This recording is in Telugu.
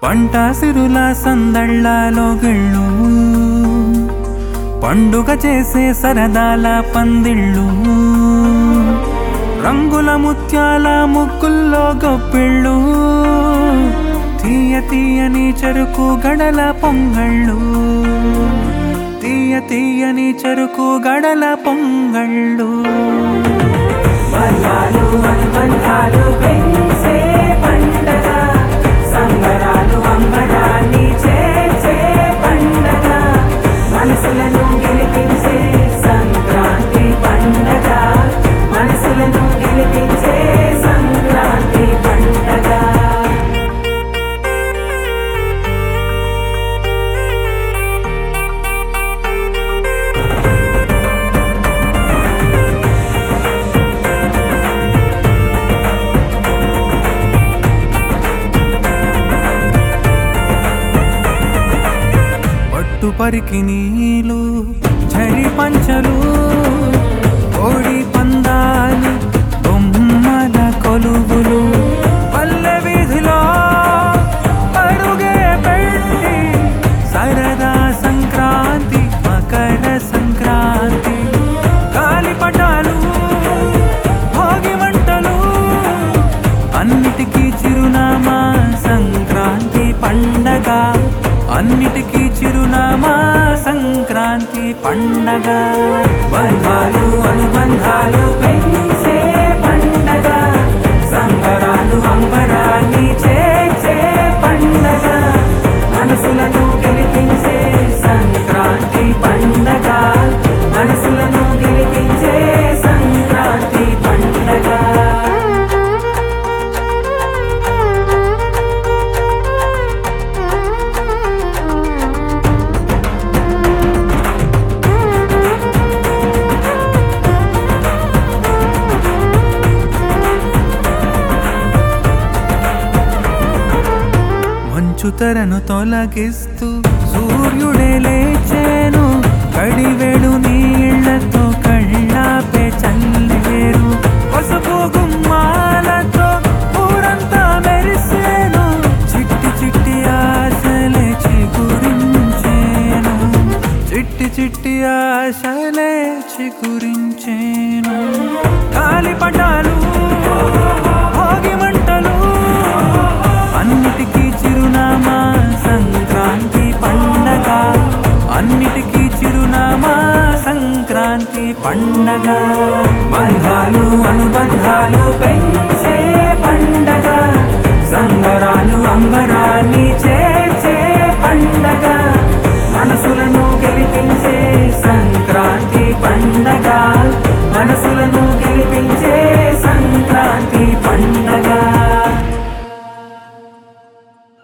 పంట సిరుల సందళ్ళలో గిళ్ళు పండుగ చేసే సరదాల పందిళ్ళు రంగుల ముత్యాల ముగ్గుల్లో గొప్పిళ్ళు తీయ తీయని చెరుకు గడల పొంగళ్ళు తీయ తీయని చెరుకు గడల పొంగళ్ళు బంధాలు అనుబంధాలు పెంచే పండగ సంబరాలు అంబరాన్ని చేర్చే పండగ మనసులను గెలిపించే సంక్రాంతి పండగ మనసులను గెలిపించే సంక్రాంతి పండగ పట్టు పరికి నీలు చరి పంచలు కోడి పందాలు బొమ్మల కొలువులు పల్లె వీధిలో అడుగే పెట్టి సరదా సంక్రాంతి మకర సంక్రాంతి గాలిపటాలు భోగి మంటలు అన్నిటికీ చిరునామా సంక్రాంతి పండగ అన్నిటికీ చిరునామా సంక్రాంతి పండగ బంధాలు అనుబంధాలు పెంచే పండగ సంబరాలు అంబరాన్ని చేర్చే పండగ మనసులను గెలిపించే సంక్రాంతి పండగ మనసులను గెలిపించే సంక్రాంతి పండగ మంచు తెరను తొలగిస్తూ సూర్యుడే లేచేను కడివెడు నీళ్లతో కళ్ళాపే చల్లేరు పసుపు గుమ్మాలతో ఊరంతా మెరిసేను చిట్టి చిట్టి ఆశలే చిగురించేను చిట్టి చిట్టి ఆశలే చిగురించేను కాలిపటాలు భోగి మంటలు అన్నిటికీ చిరునామా సంక్రాంతి పండగ అన్నిటికీ చిరునామా సంక్రాంతి పండగ బంధాలు అనుబంధాలు పెంచే పండగ సంబరాలు అంబరాన్ని చేర్చే పండగ మనసులను గెలిపించే సంక్రాంతి పండగ మనసులను